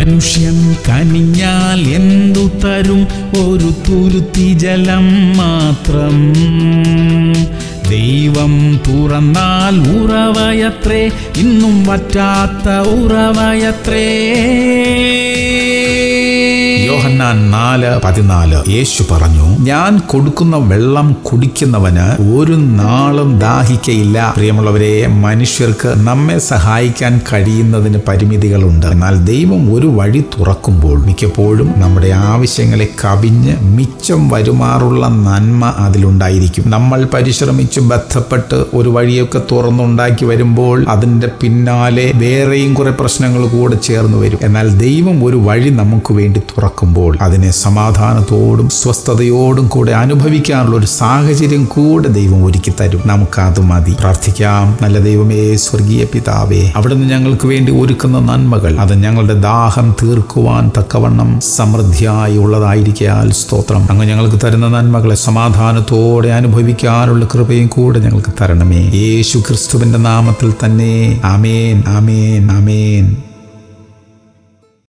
മനുഷ്യൻ കനിഞ്ഞാൽ എന്തു തരും ഒരു തുരുത്തി ജലം മാത്രം ദൈവം തുറന്നാൽ ഉറവയത്രേ ഇന്നും വറ്റാത്ത ഉറവയത്രേ യോഹന്നാൻ നാല് പതിനാല് യേശു പറഞ്ഞു ഞാൻ കൊടുക്കുന്ന വെള്ളം കുടിക്കുന്നവന് ഒരു നാളും ദാഹിക്കയില്ല പ്രിയമുള്ളവരെ മനുഷ്യർക്ക് നമ്മെ സഹായിക്കാൻ കഴിയുന്നതിന് പരിമിതികളുണ്ട് എന്നാൽ ദൈവം ഒരു വഴി തുറക്കുമ്പോൾ മിക്കപ്പോഴും നമ്മുടെ ആവശ്യങ്ങളെ കവിഞ്ഞ് മിച്ചം വരുമാറുള്ള നന്മ അതിലുണ്ടായിരിക്കും നമ്മൾ പരിശ്രമിച്ച് ബന്ധപ്പെട്ട് ഒരു വഴിയൊക്കെ തുറന്നുണ്ടാക്കി വരുമ്പോൾ അതിൻ്റെ പിന്നാലെ വേറെയും കുറെ പ്രശ്നങ്ങൾ കൂടെ ചേർന്ന് വരും എന്നാൽ ദൈവം ഒരു വഴി നമുക്ക് വേണ്ടി തുറക്കുമ്പോൾ അതിനെ സമാധാനത്തോടും സ്വസ്ഥതയോടും കൂടെ അനുഭവിക്കാനുള്ള ഒരു സാഹചര്യം കൂടെ ദൈവം ഒരുക്കി തരും നമുക്ക് അത് മതി പ്രാർത്ഥിക്കാം നല്ല ദൈവമേ സ്വർഗീയ പിതാവേ അവിടുന്ന് ഞങ്ങൾക്ക് വേണ്ടി ഒരുക്കുന്ന നന്മകൾ അത് ഞങ്ങളുടെ ദാഹം തീർക്കുവാൻ തക്കവണ്ണം സമൃദ്ധിയായി ഉള്ളതായിരിക്കാൽ സ്തോത്രം അങ്ങ് ഞങ്ങൾക്ക് തരുന്ന നന്മകളെ സമാധാനത്തോടെ അനുഭവിക്കാനുള്ള കൃപയും കൂടെ ഞങ്ങൾക്ക് തരണമേ യേശു ക്രിസ്തുവിന്റെ നാമത്തിൽ തന്നെ ആമേൻ ആമേൻ ആമേൻ